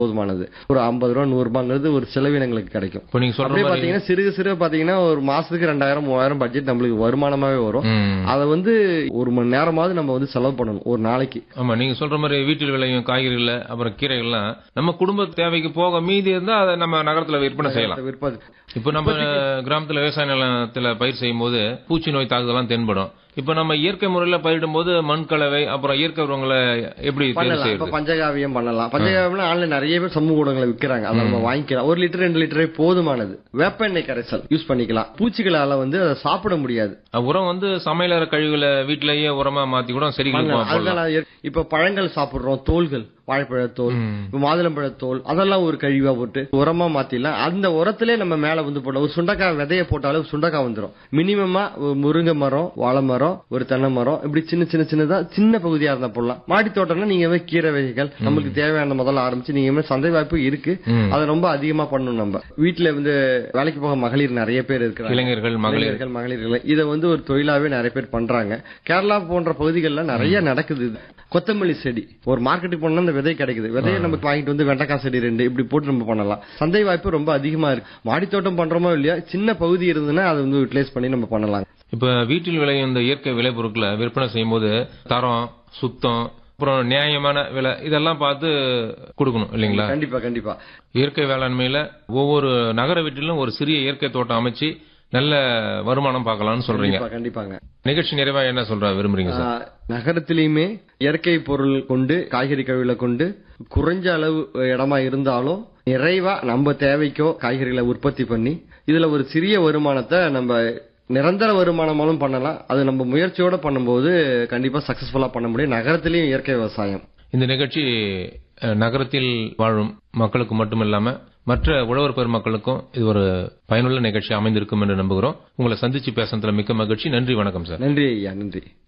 போதுமானது ஒரு ஐம்பது ரூபா நூறு ரூபாங்கிறது ஒரு செலவினங்களுக்கு கிடைக்கும் இப்போ நீங்க சொல்ற அப்படியே மாதிரி பாத்தீங்கன்னா சிறுக சிறுக பாத்தீங்கன்னா ஒரு மாசத்துக்கு ரெண்டாயிரம் மூவாயிரம் பட்ஜெட் நம்மளுக்கு வருமானமாவே வரும் ம். அதை வந்து ஒரு மணி நேரமாவது நம்ம வந்து செலவு பண்ணணும் ஒரு நாளைக்கு ஆமா நீங்க சொல்ற மாதிரி வீட்டில் விளையும் காய்கறிகள் அப்புறம் கீரைகள்லாம் நம்ம குடும்ப தேவைக்கு போக மீதி இருந்தா அதை நம்ம நகரத்துல விற்பனை செய்யலாம் விற்பது இப்ப நம்ம கிராமத்துல விவசாய நிலத்துல பயிர் செய்யும் போது பூச்சி நோய் தாக்குதலாம் தென்படும் இப்ப நம்ம இயற்கை முறையில பயிரிடும் போது மண் கலவை அப்புறம் இயற்கை உரங்களை எப்படி தேர்வு பண்ணலாம் இப்ப செய்யறது பஞ்சகாவியம் பண்ணலாம் பஞ்சகாவியம் ஆன்லைன் நிறைய பேர் சமூக ஊடகங்களை விக்கிறாங்க அதை நம்ம வாங்கிக்கலாம் ஒரு லிட்டர் ரெண்டு லிட்டரே போதுமானது வேப்ப எண்ணெய் கரைசல் யூஸ் பண்ணிக்கலாம் பூச்சிகளால வந்து அதை சாப்பிட முடியாது அஹ் உரம் வந்து சமையலற கழிவுகளை வீட்டிலேயே உரமா மாத்தி கூட செடிகளுக்கு பண்ணலாம். போடலாம் அதுதான் இயற்- இப்ப பழங்கள் சாப்பிடுறோம் தோல்கள் வாழைப்பழத்தோல் ம். இப்ப மாதுளம்பழத்தோல் அதெல்லாம் ஒரு கழிவா போட்டு உரமா மாத்திடலாம் அந்த உரத்திலே நம்ம மேல வந்து போடலாம் ஒரு சுண்டக்காய் விதைய போட்டாலும் சுண்டக்காய் வந்துரும் மினிமமா ஒரு முருங்கை மரம் வாழை மரம் ஒரு தென்னை மரம் இப்படி சின்ன சின்ன சின்னதா சின்ன பகுதியா இருந்தா போடலாம் மாடி தோட்டம்னா நீங்க வந்து கீரை வகைகள் நமக்கு தேவையான முதல்ல ஆரம்பிச்சு நீங்க வந்து சந்தை வாய்ப்பு இருக்கு ம். அதை ரொம்ப அதிகமா பண்ணணும் நம்ம வீட்டுல வந்து வேலைக்கு போக மகளிர் நிறைய பேர் இருக்கிறாங்க இளைஞர்கள் மகளிர் இளைஞர்கள் மகளிர்கள் இதை வந்து ஒரு தொழிலாவே நிறைய பேர் பண்றாங்க கேரளா போன்ற பகுதிகளில் நிறைய நடக்குது இது கொத்தமல்லி செடி ஒரு மார்க்கெட்டுக்கு போனா அந்த விதை கிடைக்குது விதையை நம்ம வாங்கிட்டு வந்து வெண்டைக்காய் செடி ரெண்டு இப்படி போட்டு நம்ம பண்ணலாம் சந்தை வாய்ப்பு ரொம்ப அதிகமா இருக்கு மாடித்தோட்டம் பண்றோமோ இல்லையா சின்ன பகுதி இருந்ததுன்னா அதை வந்து யூட்டிலைஸ் பண்ணி நம்ம பண்ணலாம் இப்ப வீட்டில் விளையும் இந்த இயற்கை விளைபொருட்களை விற்பனை செய்யும் போது தரம் சுத்தம் அப்புறம் நியாயமான விலை இதெல்லாம் பார்த்து கொடுக்கணும் இல்லைங்களா கண்டிப்பா கண்டிப்பா இயற்கை வேளாண்மையில ஒவ்வொரு நகர வீட்டிலும் ஒரு சிறிய இயற்கை தோட்டம் அமைச்சு நல்ல வருமானம் பார்க்கலாம்னு சொல்றீங்க கண்டிப்பா கண்டிப்பாங்க நிகழ்ச்சி நிறைவா என்ன சொல்ற விரும்புறீங்க சார் ஆஹ், நகரத்திலயுமே இயற்கை பொருள் கொண்டு காய்கறி கழிவுகளை கொண்டு குறைஞ்ச அளவு இடமா இருந்தாலும் நிறைவா நம்ம தேவைக்கோ காய்கறிகளை உற்பத்தி பண்ணி இதுல ஒரு சிறிய வருமானத்தை நம்ம நிரந்தர வருமானமாலும் பண்ணலாம் அது நம்ம முயற்சியோட பண்ணும்போது கண்டிப்பா சக்சஸ்ஃபுல்லா பண்ண முடியும் நகரத்திலயும் இயற்கை விவசாயம் இந்த நிகழ்ச்சி அஹ், நகரத்தில் வாழும் மக்களுக்கு மட்டுமில்லாம மற்ற உழவர் பெருமக்களுக்கும் இது ஒரு பயனுள்ள நிகழ்ச்சி அமைந்திருக்கும் என்று நம்புகிறோம் உங்களை சந்திச்சு பேசுனதுல மிக்க மகிழ்ச்சி நன்றி வணக்கம் சார் நன்றி ஐயா நன்றி